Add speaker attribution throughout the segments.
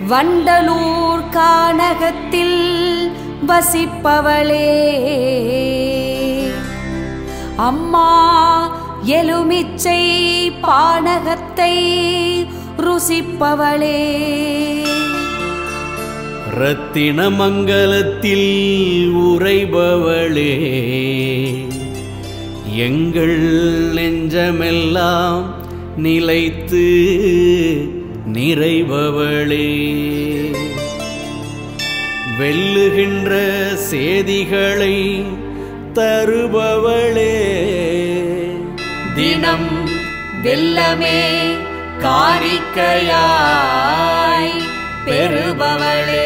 Speaker 1: வண்டலூர் கானகத்தில் வசிப்பவளே அம்மா எலுமிச்சை பானகத்தை ருசிப்பவளே
Speaker 2: ரத்தினமங்கலத்தில் உறைபவளே எங்கள் நெஞ்சமெல்லாம் நிலைத்து நிறைபவளே வெல்லுகின்ற செய்திகளை தருபவளே
Speaker 1: தினம் வெல்லமே காரிக்கையாய் பெறுபவளே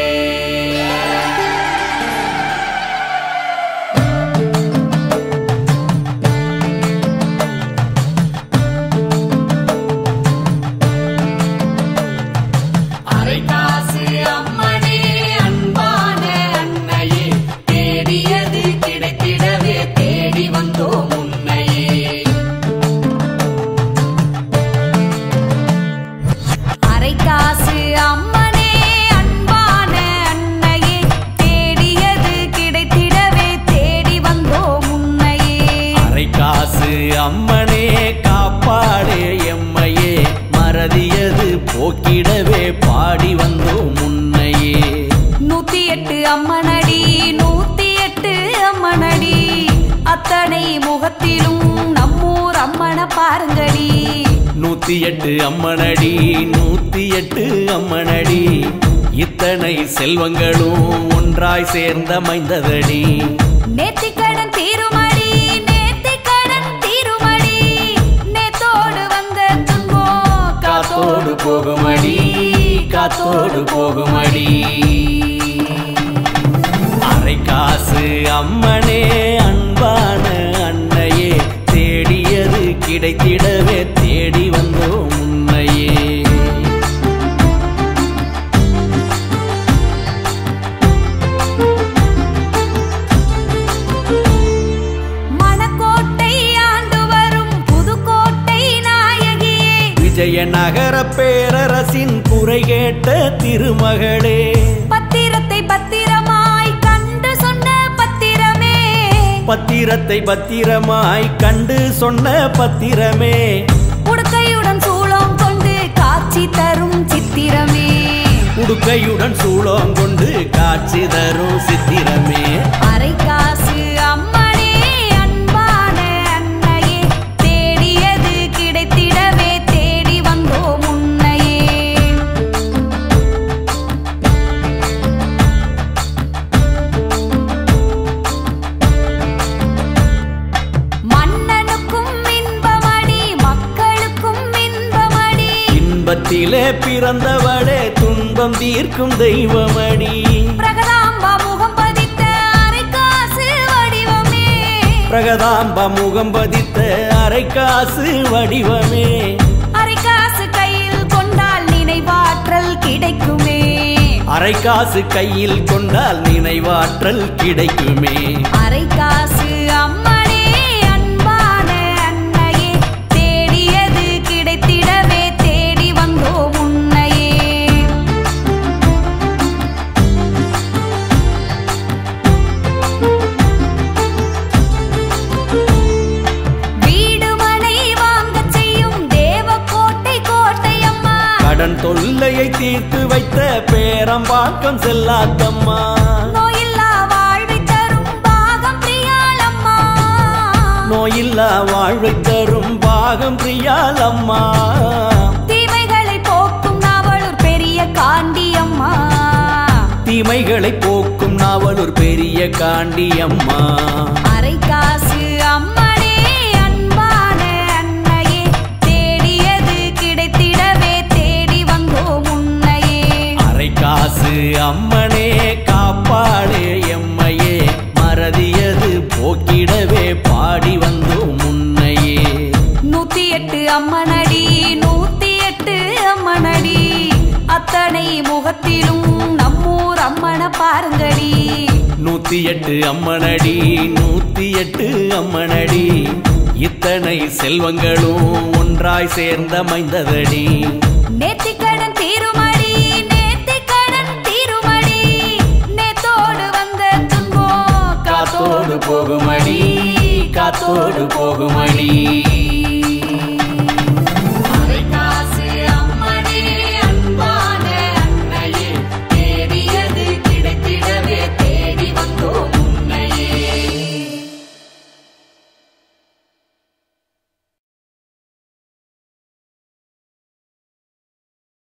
Speaker 1: அரைக்காசு அம்மனே அன்பான அன்னையே தேடியது கிடைத்திடவே தேடி வந்தோம் உன்னையே அரைக்காசு அம்மனே அன்பான அன்னையே தேடியது கிடைத்திடவே தேடி வந்தோம் உன்னையே
Speaker 2: அரை காசு அம்மனே காப்பாடே எம்மையே மறதியது போக்கிடவே பாடி வந்தோம் முன்னையே
Speaker 1: நூத்தி எட்டு அம்மனடி நூத்தி எட்டு அம்மனடி அத்தனை முகத்திலும் நம்மூர் அம்மனை பாருங்கடி
Speaker 2: நூத்தி எட்டு அம்மனடி நூத்தி எட்டு அம்மனடி இத்தனை செல்வங்களும் ஒன்றாய் சேர்ந்த மைந்ததடி
Speaker 1: நேத்திக்கடன் தீருமடி நேத்திக்கடன் தீருமடி நேத்தோடு வந்த துன்பம்
Speaker 2: காத்தோடு போகுமடி காத்தோடு போகுமடி அரை காசு அம்மனே அன்பான அன்னையே தேடியது கிடைத்திடவே தேடி வந்தோம் உன்னையே
Speaker 1: மணக்கோட்டை ஆண்டு வரும் புதுக்கோட்டை நாயகியே
Speaker 2: விஜயநகர பேரரசின் குறை கேட்ட திருமகளே
Speaker 1: பத்திரத்தை பத்திரமாய் கண்டு சொன்ன பத்திரமே
Speaker 2: பத்திரத்தை பத்திரமாய் கண்டு சொன்ன பத்திரமே
Speaker 1: உடுக்கையுடன் சூளம் கொண்டு காட்சி தரும் சித்திரமே
Speaker 2: உடுக்கையுடன் சூளம் கொண்டு காட்சி தரும் சித்திரமே
Speaker 1: அரை காசு அம்மனே அன்பான அன்னையே தேடியது கிடைத்திடவே தேடி வந்தோம் உன்னையே மன்னனுக்கும் இன்பமடி மக்களுக்கும் இன்பமடி
Speaker 2: இன்பத்திலே பிறந்தவளே துன்பம் தீர்க்கும் தெய்வமடி
Speaker 1: பிரகதாம்பா முகம் பதித்த அரைக்காசு வடிவமே
Speaker 2: பிரகதாம்ப முகம் பதித்த அரைக்காசு வடிவமே
Speaker 1: அரைக்காசு கையில் கொண்டால் நினைவாற்றல் கிடைக்குமே
Speaker 2: அரைக்காசு கையில் கொண்டால் நினைவாற்றல் கிடைக்குமே
Speaker 1: அரைக்காசு அம்மனே அன்பான அன்னையே தேடியது கிடைத்திடவே தேடி வந்தோம் உன்னையே வீடுமனை வாங்கச் செய்யும் தேவக்கோட்டை கோட்டை அம்மா
Speaker 2: கடன் தொல்லையை தீர்த்து வைத்த பேரம்பாக்கம் செல்லாத்தம்மா
Speaker 1: நோயில்லா வாழ்வை தரும் பாகம் பிரியாள் அம்மா
Speaker 2: நோயில்லா வாழ்வை தரும் பாகம் பிரியால் அம்மா
Speaker 1: தீமைகளை போக்கும் நாவலூர் பெரிய காண்டி அம்மா
Speaker 2: தீமைகளை போக்கும் நாவலூர் பெரிய காண்டி அம்மா
Speaker 1: அரைக்காசு அம்மனே அன்பான அன்னையே தேடியது கிடைத்திடவே தேடி வந்தோம் உன்னையே
Speaker 2: அரை காசு அம்மனே காப்பாளே எம்மையே மறதியது போக்கிடவே பாடி வந்தோம் முன்னையே
Speaker 1: நூத்தி எட்டு அம்மனடி நூத்தி எட்டு அம்மனடி அத்தனை முகத்திலும் நம்மூர் அம்மனை பாருங்கடி
Speaker 2: நூத்தி எட்டு அம்மனடி நூத்தி எட்டு அம்மனடி இத்தனை செல்வங்களும் ஒன்றாய் சேர்ந்த மைந்ததடி
Speaker 1: நேத்திக்கடன் தீருமடி நேத்திக்கடன்
Speaker 2: போகுமடி காத்தோடு போகுமடி